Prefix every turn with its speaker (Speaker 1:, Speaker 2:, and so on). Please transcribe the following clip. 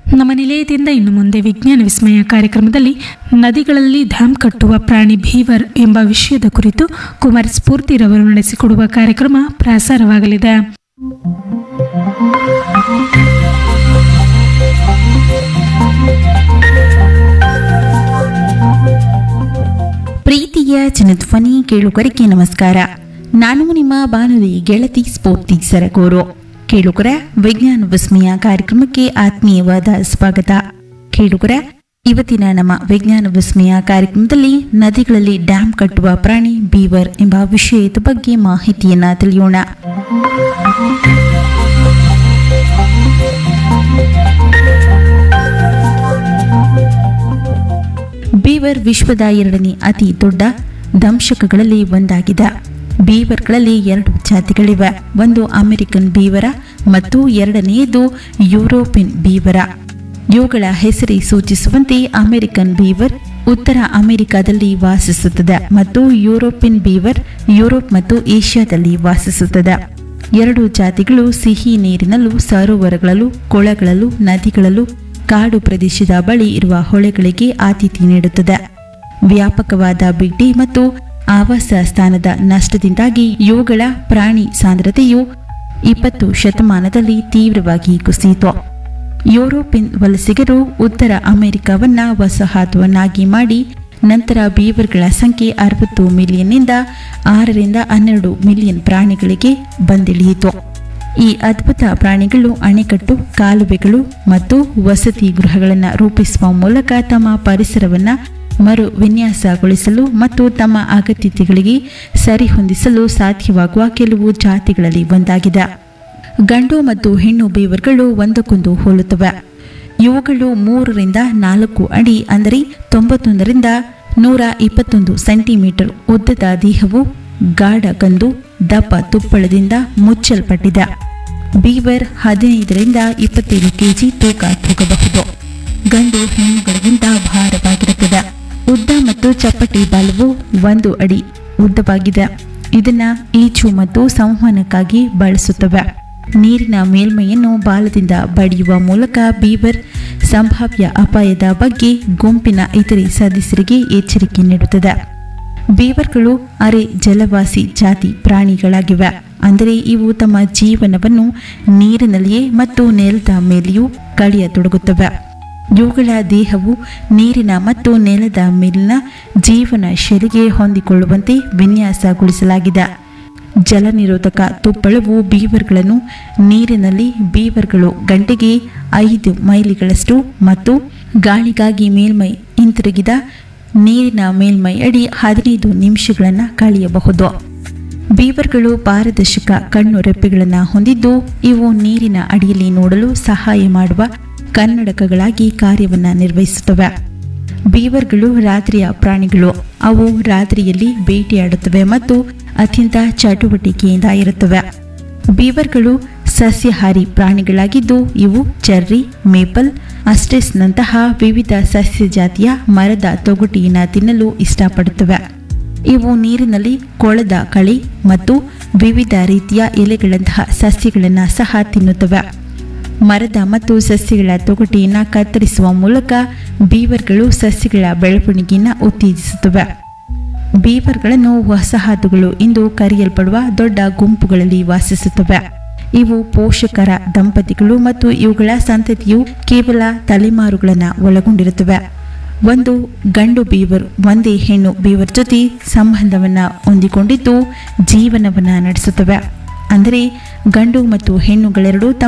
Speaker 1: ನಮ್ಮ ನಿಲಯದಿಂದ ಇನ್ನು ಮುಂದೆ ವಿಜ್ಞಾನ ವಿಸ್ಮಯ ಕಾರ್ಯಕ್ರಮದಲ್ಲಿ ನದಿಗಳಲ್ಲಿ ಡ್ಯಾಮ್ ಕಟ್ಟುವ ಪ್ರಾಣಿ ಭೀವರ್ ಎಂಬ ವಿಷಯದ ಕುರಿತು ಕುಮಾರ್ ಸ್ಫೂರ್ತಿರವರು ನಡೆಸಿಕೊಡುವ ಕಾರ್ಯಕ್ರಮ ಪ್ರಸಾರವಾಗಲಿದೆ
Speaker 2: ಪ್ರೀತಿಯ ಜನಧ್ವನಿ ಕೇಳುಗರಿಗೆ ನಮಸ್ಕಾರ ನಾನು ನಿಮ್ಮ ಬಾನುಲಿ ಗೆಳತಿ ಸ್ಫೂರ್ತಿ ಸರಗೂರು ಕೇಳುಗರ ವಿಜ್ಞಾನ ವಿಸ್ಮಯ ಕಾರ್ಯಕ್ರಮಕ್ಕೆ ಆತ್ಮೀಯವಾದ ಸ್ವಾಗತ ಕೇಳುಗರ ಇವತ್ತಿನ ನಮ್ಮ ವಿಜ್ಞಾನ ವಿಸ್ಮಯ ಕಾರ್ಯಕ್ರಮದಲ್ಲಿ ನದಿಗಳಲ್ಲಿ ಡ್ಯಾಮ್ ಕಟ್ಟುವ ಪ್ರಾಣಿ ಬೀವರ್ ಎಂಬ ವಿಷಯದ ಬಗ್ಗೆ ಮಾಹಿತಿಯನ್ನ ತಿಳಿಯೋಣ ಬೀವರ್ ವಿಶ್ವದ ಎರಡನೇ ಅತಿ ದೊಡ್ಡ ದಂಶಕಗಳಲ್ಲಿ ಒಂದಾಗಿದೆ ಬೀವರ್ಗಳಲ್ಲಿ ಎರಡು ಜಾತಿಗಳಿವೆ ಒಂದು ಅಮೆರಿಕನ್ ಬೀವರ ಮತ್ತು ಎರಡನೆಯದು ಯುರೋಪಿಯನ್ ಬೀವರ ಇವುಗಳ ಹೆಸರೇ ಸೂಚಿಸುವಂತೆ ಅಮೆರಿಕನ್ ಬೀವರ್ ಉತ್ತರ ಅಮೆರಿಕಾದಲ್ಲಿ ವಾಸಿಸುತ್ತದೆ ಮತ್ತು ಯುರೋಪಿಯನ್ ಬೀವರ್ ಯುರೋಪ್ ಮತ್ತು ಏಷ್ಯಾದಲ್ಲಿ ವಾಸಿಸುತ್ತದೆ ಎರಡು ಜಾತಿಗಳು ಸಿಹಿ ನೀರಿನಲ್ಲೂ ಸರೋವರಗಳಲ್ಲೂ ಕೊಳಗಳಲ್ಲೂ ನದಿಗಳಲ್ಲೂ ಕಾಡು ಪ್ರದೇಶದ ಬಳಿ ಇರುವ ಹೊಳೆಗಳಿಗೆ ಆತಿಥ್ಯ ನೀಡುತ್ತದೆ ವ್ಯಾಪಕವಾದ ಬಿಡ್ಡಿ ಮತ್ತು ಆವಾಸ ಸ್ಥಾನದ ನಷ್ಟದಿಂದಾಗಿ ಇವುಗಳ ಪ್ರಾಣಿ ಸಾಂದ್ರತೆಯು ಇಪ್ಪತ್ತು ಶತಮಾನದಲ್ಲಿ ತೀವ್ರವಾಗಿ ಕುಸಿಯಿತು ಯುರೋಪಿಯನ್ ವಲಸಿಗರು ಉತ್ತರ ಅಮೆರಿಕವನ್ನ ವಸಾಹತುವನ್ನಾಗಿ ಮಾಡಿ ನಂತರ ಬೀವರ್ಗಳ ಸಂಖ್ಯೆ ಅರವತ್ತು ಮಿಲಿಯನ್ನಿಂದ ಆರರಿಂದ ಹನ್ನೆರಡು ಮಿಲಿಯನ್ ಪ್ರಾಣಿಗಳಿಗೆ ಬಂದಿಳಿಯಿತು ಈ ಅದ್ಭುತ ಪ್ರಾಣಿಗಳು ಅಣೆಕಟ್ಟು ಕಾಲುವೆಗಳು ಮತ್ತು ವಸತಿ ಗೃಹಗಳನ್ನು ರೂಪಿಸುವ ಮೂಲಕ ತಮ್ಮ ಪರಿಸರವನ್ನು ಮರು ವಿನ್ಯಾಸಗೊಳಿಸಲು ಮತ್ತು ತಮ್ಮ ಅಗತ್ಯತೆಗಳಿಗೆ ಸರಿಹೊಂದಿಸಲು ಸಾಧ್ಯವಾಗುವ ಕೆಲವು ಜಾತಿಗಳಲ್ಲಿ ಒಂದಾಗಿದೆ ಗಂಡು ಮತ್ತು ಹೆಣ್ಣು ಬೀವರ್ಗಳು ಒಂದಕ್ಕೊಂದು ಹೋಲುತ್ತವೆ ಇವುಗಳು ಮೂರರಿಂದ ನಾಲ್ಕು ಅಡಿ ಅಂದರೆ ತೊಂಬತ್ತೊಂದರಿಂದ ನೂರ ಇಪ್ಪತ್ತೊಂದು ಸೆಂಟಿಮೀಟರ್ ಉದ್ದದ ದೇಹವು ಗಾಢ ಕಂದು ದಪ್ಪ ತುಪ್ಪಳದಿಂದ ಮುಚ್ಚಲ್ಪಟ್ಟಿದೆ ಬೀವರ್ ಹದಿನೈದರಿಂದ ಇಪ್ಪತ್ತೇಳು ಕೆಜಿ ತೂಕ ತೂಗಬಹುದು ಗಂಡು ಹೆಣ್ಣುಗಳಿಗಿಂತ ಭಾರವಾಗಿರುತ್ತದೆ ಉದ್ದ ಮತ್ತು ಚಪ್ಪಟಿ ಬಾಲವು ಒಂದು ಅಡಿ ಉದ್ದವಾಗಿದೆ ಇದನ್ನ ಈಚು ಮತ್ತು ಸಂವಹನಕ್ಕಾಗಿ ಬಳಸುತ್ತವೆ ನೀರಿನ ಮೇಲ್ಮೈಯನ್ನು ಬಾಲದಿಂದ ಬಡಿಯುವ ಮೂಲಕ ಬೀವರ್ ಸಂಭಾವ್ಯ ಅಪಾಯದ ಬಗ್ಗೆ ಗುಂಪಿನ ಇತರೆ ಸದಸ್ಯರಿಗೆ ಎಚ್ಚರಿಕೆ ನೀಡುತ್ತದೆ ಬೀವರ್ಗಳು ಅರೆ ಜಲವಾಸಿ ಜಾತಿ ಪ್ರಾಣಿಗಳಾಗಿವೆ ಅಂದರೆ ಇವು ತಮ್ಮ ಜೀವನವನ್ನು ನೀರಿನಲ್ಲಿಯೇ ಮತ್ತು ನೆಲದ ಮೇಲೆಯೂ ಕಳೆಯತೊಡಗುತ್ತವೆ ಇವುಗಳ ದೇಹವು ನೀರಿನ ಮತ್ತು ನೆಲದ ಮೇಲಿನ ಜೀವನ ಶೈಲಿಗೆ ಹೊಂದಿಕೊಳ್ಳುವಂತೆ ವಿನ್ಯಾಸಗೊಳಿಸಲಾಗಿದೆ ಜಲನಿರೋಧಕ ತುಪ್ಪಳವು ಬೀವರ್ಗಳನ್ನು ನೀರಿನಲ್ಲಿ ಬೀವರ್ಗಳು ಗಂಟೆಗೆ ಐದು ಮೈಲಿಗಳಷ್ಟು ಮತ್ತು ಗಾಳಿಗಾಗಿ ಮೇಲ್ಮೈ ಹಿಂತಿರುಗಿದ ನೀರಿನ ಮೇಲ್ಮೈ ಅಡಿ ಹದಿನೈದು ನಿಮಿಷಗಳನ್ನು ಕಳೆಯಬಹುದು ಬೀವರ್ಗಳು ಪಾರದರ್ಶಕ ಕಣ್ಣು ರೆಪ್ಪೆಗಳನ್ನು ಹೊಂದಿದ್ದು ಇವು ನೀರಿನ ಅಡಿಯಲ್ಲಿ ನೋಡಲು ಸಹಾಯ ಮಾಡುವ ಕನ್ನಡಕಗಳಾಗಿ ಕಾರ್ಯವನ್ನು ನಿರ್ವಹಿಸುತ್ತವೆ ಬೀವರ್ಗಳು ರಾತ್ರಿಯ ಪ್ರಾಣಿಗಳು ಅವು ರಾತ್ರಿಯಲ್ಲಿ ಬೇಟೆಯಾಡುತ್ತವೆ ಮತ್ತು ಅತ್ಯಂತ ಚಟುವಟಿಕೆಯಿಂದ ಇರುತ್ತವೆ ಬೀವರ್ಗಳು ಸಸ್ಯಾಹಾರಿ ಪ್ರಾಣಿಗಳಾಗಿದ್ದು ಇವು ಚೆರ್ರಿ ಮೇಪಲ್ ಅಸ್ಟೆಸ್ನಂತಹ ವಿವಿಧ ಸಸ್ಯ ಜಾತಿಯ ಮರದ ತೊಗಟಿಯನ್ನು ತಿನ್ನಲು ಇಷ್ಟಪಡುತ್ತವೆ ಇವು ನೀರಿನಲ್ಲಿ ಕೊಳದ ಕಳೆ ಮತ್ತು ವಿವಿಧ ರೀತಿಯ ಎಲೆಗಳಂತಹ ಸಸ್ಯಗಳನ್ನು ಸಹ ತಿನ್ನುತ್ತವೆ ಮರದ ಮತ್ತು ಸಸ್ಯಗಳ ತೊಗಟೆಯನ್ನು ಕತ್ತರಿಸುವ ಮೂಲಕ ಬೀವರ್ಗಳು ಸಸ್ಯಗಳ ಬೆಳವಣಿಗೆಯನ್ನು ಉತ್ತೇಜಿಸುತ್ತವೆ ಬೀವರ್ಗಳನ್ನು ವಸಾಹತುಗಳು ಎಂದು ಕರೆಯಲ್ಪಡುವ ದೊಡ್ಡ ಗುಂಪುಗಳಲ್ಲಿ ವಾಸಿಸುತ್ತವೆ ಇವು ಪೋಷಕರ ದಂಪತಿಗಳು ಮತ್ತು ಇವುಗಳ ಸಂತತಿಯು ಕೇವಲ ತಲೆಮಾರುಗಳನ್ನು ಒಳಗೊಂಡಿರುತ್ತವೆ ಒಂದು ಗಂಡು ಬೀವರ್ ಒಂದೇ ಹೆಣ್ಣು ಬೀವರ್ ಜೊತೆ ಸಂಬಂಧವನ್ನು ಹೊಂದಿಕೊಂಡಿದ್ದು ಜೀವನವನ್ನು ನಡೆಸುತ್ತವೆ ಅಂದರೆ ಗಂಡು ಮತ್ತು ಹೆಣ್ಣುಗಳೆರಡೂ ತಮ್ಮ